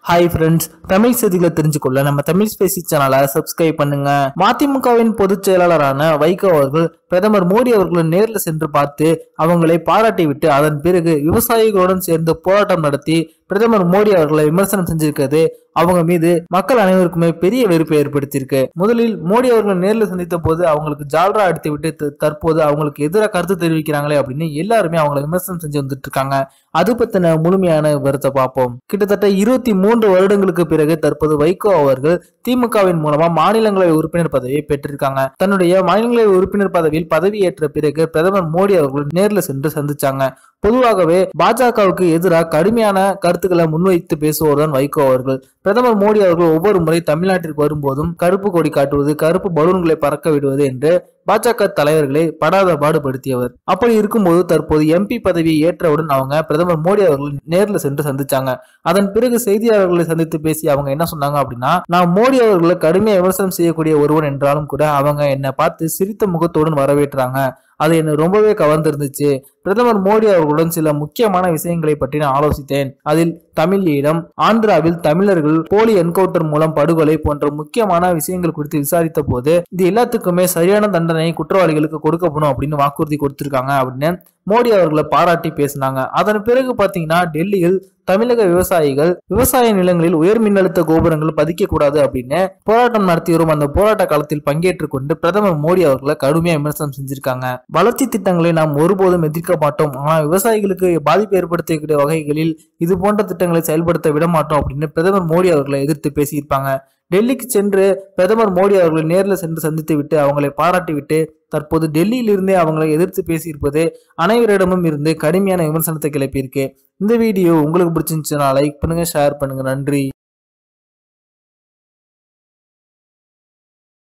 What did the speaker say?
hi friends Tamil செய்திகளை தெரிஞ்சுக்கொள்ள நம்ம Tamil Spacey சேனலை சப்ஸ்கிரைப் பண்ணுங்க மதிமுகவின் பொதுச் செயலாளரான வைகோ அவர்கள் பிரதமர் மோடி அவர்களை நேரில் சென்று பார்த்து அவங்களை பாராட்டி விட்டு அதன் பிறகு விவசாயிகளுடன் சேர்ந்து போராட்டம் நடத்தி பிரதமர் மோடி அவர்களை விமர்சனம் செஞ்சிருக்கிறது அவங்க மீது மக்கள் அனைவருக்குமே பெரிய வெறுப்பை ஏற்படுத்தியிருக்கு முதலில் மோடி அவர்கள் நேரில் சந்தித்த போது அவங்களுக்கு ஜால்ரா அடித்து விட்டு த- தற்போது அவங்களுக்கு எதிராக கருத்து தெரிவிக்கிறாங்களே அப்படின்னு எல்லாருமே அவங்களை விமர்சனம் செஞ்சு வந்துட்டு இருக்காங்க அது பத்தின முழுமையான விவரத்தை பார்ப்போம் கிட்டத்தட்ட இருபத்தி மூன்று வருடங்களுக்கு பிறகு தற்போது வைகோ அவர்கள் திமுகவின் மூலமா மாநிலங்களவை உறுப்பினர் பதவியை பெற்றிருக்காங்க தன்னுடைய மாநிலங்களவை உறுப்பினர் பதவியில் பதவியேற்ற பிறகு பிரதமர் மோடி அவர்கள் நேர்ல சென்று சந்திச்சாங்க பொதுவாகவே பாஜகவுக்கு எதிராக கடுமையான கருத்துக்களை முன்வைத்து பேசுவோர்தான் வைகோ அவர்கள் பிரதமர் மோடி அவர்கள் ஒவ்வொரு முறை தமிழ்நாட்டிற்கு வரும்போதும் கருப்பு கொடி காட்டுவது கருப்பு பலூன்களை பறக்க விடுவது என்று பாஜக தலைவர்களை படாத பாடுபடுத்தியவர் அப்படி இருக்கும்போது தற்போது எம்பி பதவியை ஏற்றவுடன் அவங்க பிரதமர் மோடி அவர்கள் நேர்ல சென்று சந்திச்சாங்க அதன் பிறகு செய்தியாளர்களை சந்தித்து பேசி அவங்க என்ன சொன்னாங்க அப்படின்னா நான் மோடி அவர்களை கடுமையா விமர்சனம் செய்யக்கூடிய ஒருவன் என்றாலும் கூட அவங்க என்னை பார்த்து சிரித்த முகத்துடன் வரவேற்றாங்க அது என்னை ரொம்பவே கவர்ந்திருந்துச்சு பிரதமர் மோடி அவர்களுடன் சில முக்கியமான விஷயங்களை பற்றி நான் ஆலோசித்தேன் அதில் தமிழ் ஈழம் ஆந்திராவில் தமிழர்கள் போலி என்கவுண்டர் மூலம் படுகொலை போன்ற முக்கியமான விஷயங்கள் குறித்து விசாரித்த போது இது எல்லாத்துக்குமே சரியான தண்டனை குற்றவாளிகளுக்கு கொடுக்கப்படும் அப்படின்னு வாக்குறுதி கொடுத்திருக்காங்க அப்படின்னு மோடி அவர்களை பாராட்டி பேசினாங்க அதன் பிறகு பாத்தீங்கன்னா டெல்லியில் தமிழக விவசாயிகள் விவசாய நிலங்களில் உயர் மின்னழுத்த கோபுரங்கள் பதிக்க கூடாது அப்படின்னு போராட்டம் நடத்தி வரும் அந்த போராட்ட காலத்தில் பங்கேற்றுக் கொண்டு பிரதமர் மோடி அவர்களை கடுமையா விமர்சனம் செஞ்சிருக்காங்க வளர்ச்சி திட்டங்களை நாம் ஒருபோதும் எதிர்க்க மாட்டோம் ஆனால் விவசாயிகளுக்கு பாதிப்பு ஏற்படுத்தக்கூடிய வகைகளில் இது போன்ற திட்டங்களை செயல்படுத்த விட மாட்டோம் அப்படின்னு பிரதமர் மோடி அவர்களை எதிர்த்து பேசியிருப்பாங்க டெல்லிக்கு சென்று பிரதமர் மோடி அவர்களை நேரில் சென்று சந்தித்து விட்டு அவங்களை பாராட்டி விட்டு தற்போது டெல்லியிலிருந்தே அவங்களை எதிர்த்து பேசியிருப்பது அனைவரிடமும் இருந்து கடுமையான விமர்சனத்தை கிளப்பியிருக்கு இந்த வீடியோ உங்களுக்கு பிடிச்சிருந்துச்சுன்னா லைக் பண்ணுங்க ஷேர் பண்ணுங்க நன்றி